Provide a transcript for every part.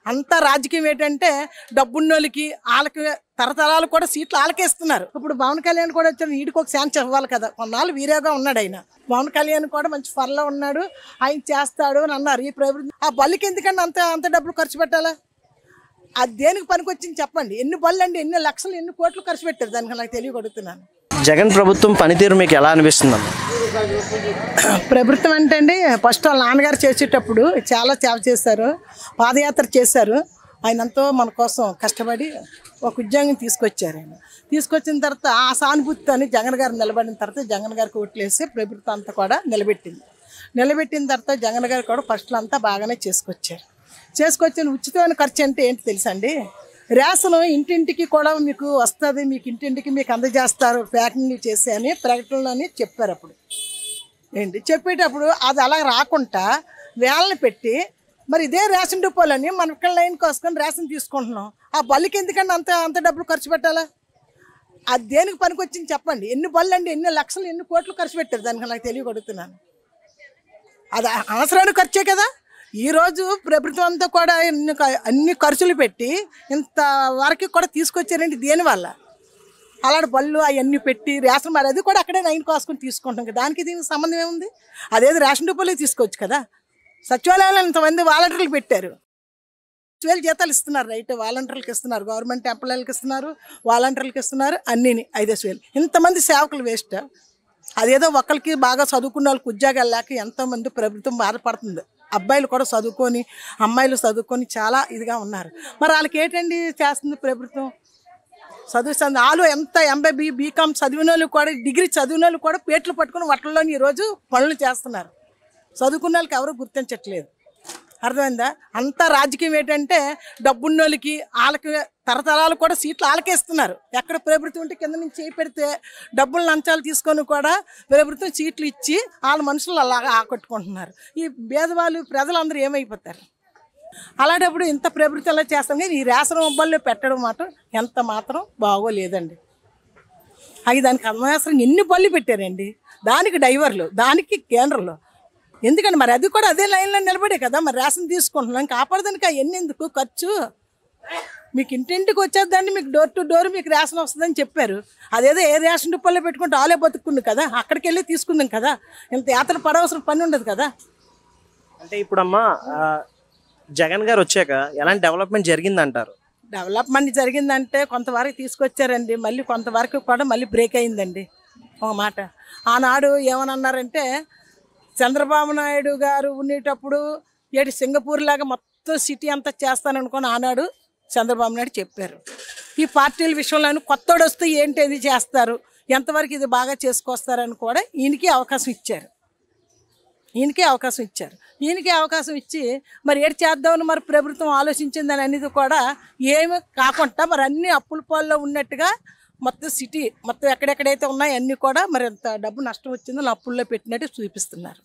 అంతా రాజకీయం ఏంటంటే డబ్బున్నోళ్ళకి వాళ్ళకి తరతరాలు కూడా సీట్లు వాళ్ళకేస్తున్నారు ఇప్పుడు పవన్ కళ్యాణ్ కూడా వచ్చారు వీడికి ఒక ఛాన్స్ ఇవ్వాలి కదా కొన్నాళ్ళు వీరేగా ఉన్నాడు ఆయన పవన్ కళ్యాణ్ కూడా మంచి ఫర్లో ఉన్నాడు ఆయన చేస్తాడు అని అన్నారు ఈ ప్రభుత్వం ఆ బల్లికి ఎందుకండి అంత అంత డబ్బులు ఖర్చు పెట్టాలా అది దేనికి పనికొచ్చింది చెప్పండి ఎన్ని బళ్ళు అండి ఎన్ని లక్షలు ఎన్ని కోట్లు ఖర్చు పెట్టారు దానికి నాకు తెలియగొడుతున్నాను జగన్ ప్రభుత్వం పనితీరు మీకు ఎలా అనిపిస్తుందమ్మా ప్రభుత్వం అంటే అండి ఫస్ట్ వాళ్ళ నాన్నగారు చేసేటప్పుడు చాలా సేవ చేశారు పాదయాత్ర చేశారు ఆయన ఎంతో మన కోసం కష్టపడి ఒక ఉద్యోగం తీసుకొచ్చారు ఆయన తీసుకొచ్చిన తర్వాత ఆ సానుభూతితో జగన్ గారు నిలబడిన తర్వాత జగన్ గారికి ఓట్లేసి ప్రభుత్వం అంతా కూడా నిలబెట్టింది నిలబెట్టిన తర్వాత జగన్ గారు కూడా ఫస్ట్లో అంతా బాగానే చేసుకొచ్చారు చేసుకొచ్చిన ఉచితమైన ఖర్చు అంటే ఏంటి తెలుసండి రేషన్ ఇంటింటికి కూడా మీకు వస్తుంది మీకు ఇంటింటికి మీకు అందజేస్తారు ప్యాకింగ్ చేసి అని ప్రకటనలోని చెప్పారు అప్పుడు ఏంటి చెప్పేటప్పుడు అది అలా రాకుండా వేళ్ళని పెట్టి మరి ఇదే రేషన్ డిపోలని మన ఇక్కడ లైన్ కోసుకొని రేషన్ తీసుకుంటున్నాం ఆ బల్లికి ఎందుకండి అంత అంత డబ్బులు ఖర్చు పెట్టాలా అది దేనికి పనికొచ్చింది చెప్పండి ఎన్ని బళ్ళు అండి ఎన్ని లక్షలు ఎన్ని కోట్లు ఖర్చు పెట్టారు దానికి నాకు తెలియగొడుతున్నాను అది అవసరానికి ఖర్చే కదా ఈరోజు ప్రభుత్వం అంతా కూడా ఎన్ని క- అన్ని ఖర్చులు పెట్టి ఇంత వరకు కూడా తీసుకొచ్చారండి దేనివల్ల అలాంటి బళ్ళు అవన్నీ పెట్టి రేషన్ మరి అది కూడా అక్కడే నైన్ కాసుకొని తీసుకుంటాం కదా దానికి దీనికి సంబంధం ఏముంది అదేది రేషన్ డిపోలో తీసుకోవచ్చు కదా సచివాలయాలు ఇంతమంది వాలంటీర్లు పెట్టారు వేలు జీతాలు ఇస్తున్నారు రైట్ వాలంటీర్లకు ఇస్తున్నారు గవర్నమెంట్ ఎంప్లాయీలకు ఇస్తున్నారు వాలంటీర్లకు ఇస్తున్నారు అన్నీని ఐదేసి వేలు ఇంతమంది సేవకులు వేస్ట్ అదేదో ఒకరికి బాగా చదువుకున్న వాళ్ళకి ఉద్యోగాలు లేక ఎంతోమంది ప్రభుత్వం బాధపడుతుంది అబ్బాయిలు కూడా చదువుకొని అమ్మాయిలు చదువుకొని చాలా ఇదిగా ఉన్నారు మరి వాళ్ళకి ఏంటండి చేస్తుంది ప్రభుత్వం చదువుతుంది వాళ్ళు ఎంత ఎంబీ బీకామ్ చదివిన వాళ్ళు కూడా డిగ్రీ చదివిన వాళ్ళు కూడా పేట్లు పట్టుకుని వట్టల్లోని ఈరోజు పనులు చేస్తున్నారు చదువుకున్న వాళ్ళకి ఎవరు గుర్తించట్లేదు అర్థమైందా అంతా రాజకీయం ఏంటంటే డబ్బున్నోళ్ళకి వాళ్ళకి తరతరాలు కూడా సీట్లు వాళ్ళకేస్తున్నారు ఎక్కడ ప్రభుత్వం ఉంటే కింద నుంచి చేయి పెడితే డబ్బులు లంచాలు తీసుకొని కూడా ప్రభుత్వం సీట్లు ఇచ్చి వాళ్ళ మనుషులు అలాగా ఆకట్టుకుంటున్నారు ఈ భేదవాళ్ళు ప్రజలందరూ ఏమైపోతారు అలాంటప్పుడు ఇంత ప్రభుత్వం ఎలా చేస్తాం కానీ ఈ రేషన్ మొబ్బల్లో పెట్టడం మాత్రం ఎంత మాత్రం బాగోలేదండి అవి దానికి అనవసరం ఎన్ని బళ్ళు పెట్టారండి దానికి డైవర్లు దానికి కేంద్రంలో ఎందుకండి మరి అది కూడా అదే లైన్లో నిలబడే కదా మరి రేషన్ తీసుకుంటున్నాం కాపాడదానికి అవన్నీ ఎందుకు ఖర్చు మీకు ఇంటింటికి వచ్చేద్దండి మీకు డోర్ టు డోర్ మీకు రేషన్ వస్తుందని చెప్పారు అదేదో ఏ రేషన్ డిపోలో పెట్టుకుంటే ఆలే బతుకుంది కదా అక్కడికి వెళ్ళి తీసుకుందాం కదా ఇంత యాత్ర పడవలసిన పని ఉండదు కదా అంటే ఇప్పుడమ్మా ఆ, జగన్ గారు వచ్చాక ఎలాంటి డెవలప్మెంట్ జరిగిందంటారు డెవలప్మెంట్ జరిగిందంటే కొంతవరకు తీసుకొచ్చారండి మళ్ళీ కొంతవరకు కూడా మళ్ళీ బ్రేక్ అయిందండి ఒక మాట ఆనాడు ఏమనన్నారంటే చంద్రబాబు నాయుడు గారు ఉండేటప్పుడు ఏడు సింగపూర్ లాగా మొత్తం సిటీ అంతా చేస్తాననుకొని ఆనాడు చంద్రబాబు నాయుడు చెప్పారు ఈ పార్టీల విషయంలో కొత్తోడు వస్తే ఏంటి ఇది చేస్తారు ఎంతవరకు ఇది బాగా చేసుకొస్తారని కూడా ఈయనకి అవకాశం ఇచ్చారు ఈయనకే అవకాశం ఇచ్చారు ఈయనకే అవకాశం ఇచ్చి మరి ఏడు చేద్దామని మరి ప్రభుత్వం ఆలోచించిందని అనేది కూడా ఏమి కాకుండా మరి అన్ని అప్పుల పాల్లో ఉన్నట్టుగా మొత్తం సిటీ మొత్తం ఎక్కడెక్కడైతే ఉన్నాయో అన్నీ కూడా మరి ఎంత డబ్బు నష్టం వచ్చిందో నా అప్పుల్లో పెట్టినట్టు చూపిస్తున్నారు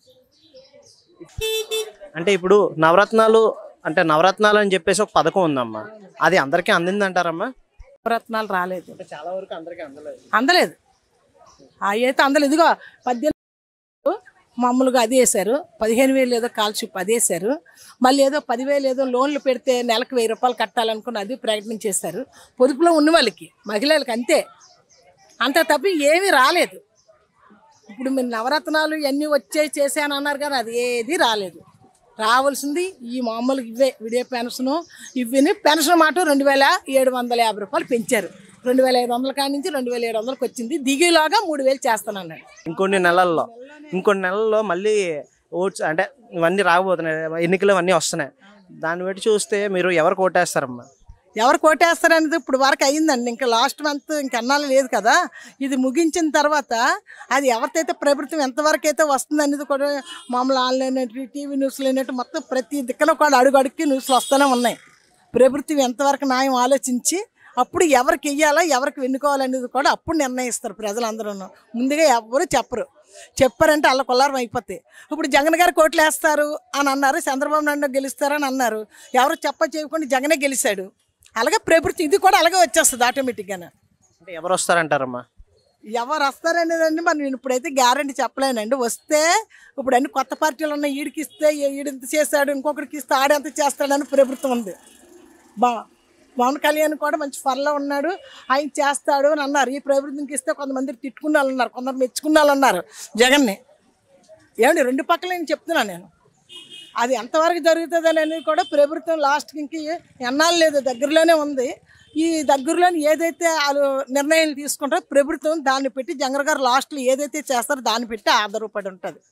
అంటే ఇప్పుడు నవరత్నాలు అంటే నవరత్నాలు అని చెప్పేసి ఒక పథకం ఉందమ్మా అది అందరికీ అందిందంటారమ్మా రత్నాలు రాలేదు చాలా వరకు అందరికీ అందలేదు అందలేదు అవి అయితే అందలేదు ఇదిగో పద్దెనిమిది మామూలుగా అది వేశారు పదిహేను వేలు ఏదో కాల్షిప్ అది వేశారు మళ్ళీ ఏదో పదివేలు ఏదో లోన్లు పెడితే నెలకు వెయ్యి రూపాయలు కట్టాలనుకుని అది ప్రకటన చేశారు పొదుపులో ఉన్న వాళ్ళకి మహిళలకు అంతే అంత తప్ప ఏమీ రాలేదు ఇప్పుడు మీరు నవరత్నాలు ఇవన్నీ వచ్చాయి చేశాను అన్నారు కానీ అది ఏది రాలేదు రావాల్సింది ఈ మామూలు ఇవే విడియో పెన్షన్ ఇవిని పెన్షన్ మాట రెండు వేల ఏడు వందల యాభై రూపాయలు పెంచారు రెండు వేల ఐదు వందల కాడి నుంచి రెండు వేల ఏడు వందలకు వచ్చింది దిగేలాగా మూడు వేలు చేస్తానన్నాడు ఇంకొన్ని నెలల్లో ఇంకొన్ని నెలల్లో మళ్ళీ ఓట్స్ అంటే ఇవన్నీ రాబోతున్నాయి ఎన్నికలు ఇవన్నీ వస్తున్నాయి దాన్ని బట్టి చూస్తే మీరు ఎవరు కోటేస్తారమ్మా ఎవరు కోటేస్తారనేది ఇప్పుడు వరకు అయిందండి ఇంకా లాస్ట్ మంత్ ఇంకెన్నాళ్ళు లేదు కదా ఇది ముగించిన తర్వాత అది ఎవరికైతే ప్రభుత్వం ఎంతవరకు అయితే వస్తుంది అనేది కూడా మామూలు ఆన్లైన్ టీవీ న్యూస్లు అనేట్టు మొత్తం ప్రతి దిక్కన కూడా అడుగు అడుగుకి న్యూస్లు వస్తూనే ఉన్నాయి ప్రభుత్వం ఎంతవరకు న్యాయం ఆలోచించి అప్పుడు ఎవరికి వెయ్యాలో ఎవరికి వెన్నుకోవాలనేది కూడా అప్పుడు నిర్ణయిస్తారు ప్రజలందరూ ముందుగా ఎవరు చెప్పరు చెప్పారంటే వాళ్ళ కొల్లారం అయిపోతాయి ఇప్పుడు జగన్ గారు కోట్లు వేస్తారు అని అన్నారు చంద్రబాబు నాయుడు గెలుస్తారని అన్నారు ఎవరు చెప్ప చేయకుండా జగనే గెలిచాడు అలాగే ప్రభుత్వం ఇది కూడా అలాగే వచ్చేస్తుంది ఆటోమేటిక్గానే అంటే ఎవరు వస్తారంటారమ్మా ఎవరు వస్తారనేదండి మరి నేను ఇప్పుడైతే గ్యారంటీ చెప్పలేనండి వస్తే ఇప్పుడు అన్ని కొత్త పార్టీలు ఉన్నాయి ఈడికి ఇస్తే ఈడింత చేశాడు ఇంకొకరికి ఇస్తే ఆడెంత చేస్తాడని ప్రభుత్వం ఉంది బా పవన్ కళ్యాణ్ కూడా మంచి ఫర్లో ఉన్నాడు ఆయన చేస్తాడు అని అన్నారు ఈ ప్రభుత్వంకి ఇస్తే కొంతమంది తిట్టుకున్న వాళ్ళు ఉన్నారు కొందరు మెచ్చుకున్న వాళ్ళు ఉన్నారు జగన్ని ఏమండి రెండు పక్కల నేను చెప్తున్నాను నేను అది ఎంతవరకు జరుగుతుంది అనేది కూడా ప్రభుత్వం లాస్ట్కి ఇంక ఎన్నాళ్ళు లేదు దగ్గరలోనే ఉంది ఈ దగ్గరలోని ఏదైతే వాళ్ళు నిర్ణయాలు తీసుకుంటారో ప్రభుత్వం దాన్ని పెట్టి జంగర్ గారు లాస్ట్లో ఏదైతే చేస్తారో దాన్ని పెట్టి ఆధారపడి ఉంటుంది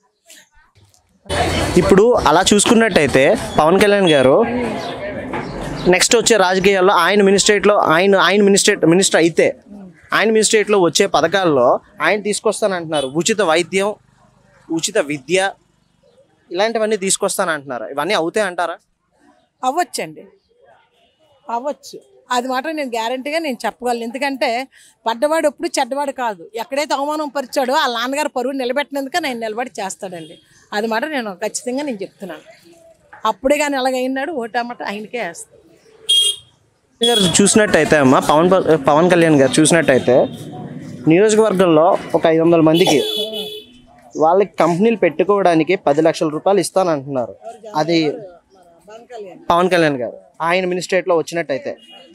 ఇప్పుడు అలా చూసుకున్నట్టయితే పవన్ కళ్యాణ్ గారు నెక్స్ట్ వచ్చే రాజకీయాల్లో ఆయన మినిస్ట్రేట్లో ఆయన ఆయన మినిస్ట్రేట్ మినిస్టర్ అయితే ఆయన మినిస్ట్రేట్లో వచ్చే పథకాల్లో ఆయన తీసుకొస్తానంటున్నారు ఉచిత వైద్యం ఉచిత విద్య ఇలాంటివన్నీ తీసుకొస్తానంటున్నారు ఇవన్నీ అవుతాయి అంటారా అవ్వచ్చండి అవ్వచ్చు అది మాత్రం నేను గ్యారంటీగా నేను చెప్పగలను ఎందుకంటే పడ్డవాడు ఎప్పుడు చెడ్డవాడు కాదు ఎక్కడైతే అవమానం పరిచాడో ఆ నాన్నగారు పరువు నిలబెట్టినందుకే నేను నిలబడి చేస్తాడండి అది మాత్రం నేను ఖచ్చితంగా నేను చెప్తున్నాను అప్పుడే కానీ ఎలాగైనాడు ఓటమాట ఆయనకే వేస్తాను గారు చూసినట్టయితే అమ్మ పవన్ ప- పవన్ కళ్యాణ్ గారు చూసినట్టయితే నియోజకవర్గంలో ఒక ఐదు వందల మందికి వాళ్ళకి కంపెనీలు పెట్టుకోవడానికి పది లక్షల రూపాయలు ఇస్తానంటున్నారు అది పవన్ కళ్యాణ్ గారు ఆయన మినిస్ట్రేట్లో వచ్చినట్టయితే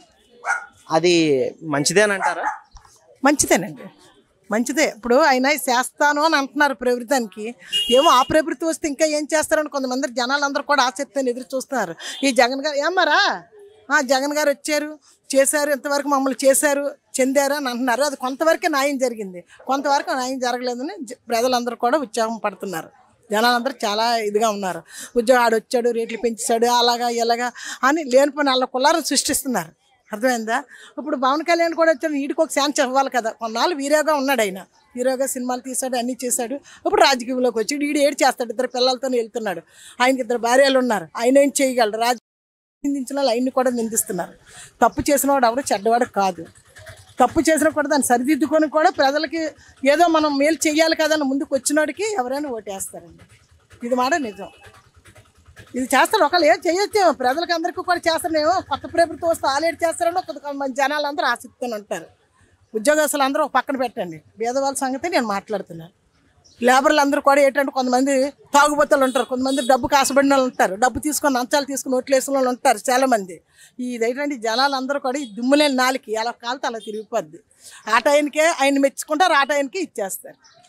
అది మంచిదే అని అంటారా మంచిదేనండి మంచిదే ఇప్పుడు ఆయన చేస్తాను అని అంటున్నారు ప్రభుత్వానికి ఏమో ఆ ప్రభుత్వం వస్తే ఇంకా ఏం చేస్తారని కొంతమంది జనాలందరూ కూడా ఆసక్తిని ఎదురు చూస్తున్నారు ఈ జగన్ గారు ఏమరా ఆ జగన్ గారు వచ్చారు చేశారు ఇంతవరకు మమ్మల్ని చేశారు చెందారు అని అంటున్నారు అది కొంతవరకే న్యాయం జరిగింది కొంతవరకు న్యాయం జరగలేదని జ- ప్రజలందరూ కూడా ఉత్సాహం పడుతున్నారు జనాలందరూ చాలా ఇదిగా ఉన్నారు ఉద్యోగం ఆడు వచ్చాడు రేట్లు పెంచాడు అలాగా ఇలాగా అని లేనిపోయిన వాళ్ళ కులాలను సృష్టిస్తున్నారు అర్థమైందా ఇప్పుడు పవన్ కళ్యాణ్ కూడా వచ్చాడు వీడికి ఒక ఛాన్స్ ఇవ్వాలి కదా కొన్నాళ్ళు వీరోగా ఉన్నాడు ఆయన హీరోగా సినిమాలు తీశాడు అన్నీ చేశాడు ఇప్పుడు రాజకీయంలోకి వచ్చి వీడు ఏడు చేస్తాడు ఇద్దరు పిల్లలతో వెళ్తున్నాడు ఆయనకి ఇద్దరు భార్యలు ఉన్నారు ఆయన ఏం చేయగలరు రాజ నిందించిన వాళ్ళు ఆయన్ని కూడా నిందిస్తున్నారు తప్పు చేసిన వాడు ఎవరు చెడ్డవాడు కాదు తప్పు చేసినా కూడా దాన్ని సరిదిద్దుకొని కూడా ప్రజలకి ఏదో మనం మేలు చెయ్యాలి కదా అని ముందుకు వచ్చినోడికి ఎవరైనా ఓటేస్తారండి ఇది మాట నిజం ఇది చేస్తారు ఒకళ్ళు ఏం చేయొచ్చు ప్రజలకు అందరికీ కూడా చేస్తారేమో కొత్త ప్రభుత్వం వస్తే ఆలేట్ చేస్తారని కొంతమంది జనాలు అందరూ ఆసక్తిని ఉంటారు ఉద్యోగస్తులు అందరూ ఒక పక్కన పెట్టండి పేదవాళ్ళ సంగతి నేను మాట్లాడుతున్నాను లేబర్లు అందరూ కూడా ఏంటంటే కొంతమంది తాగుబోతులు ఉంటారు కొంతమంది డబ్బు కాసబడిన వాళ్ళు ఉంటారు డబ్బు తీసుకొని నంచాలు తీసుకొని ఓట్లేసిన వాళ్ళు ఉంటారు చాలామంది ఇదేంటంటే జనాలు అందరూ కూడా ఈ దుమ్ములేని నాలికి ఎలా కాలితే అలా తిరిగిపోద్ది ఆ టైంకే ఆయన మెచ్చుకుంటారు ఆ టైంకి ఇచ్చేస్తారు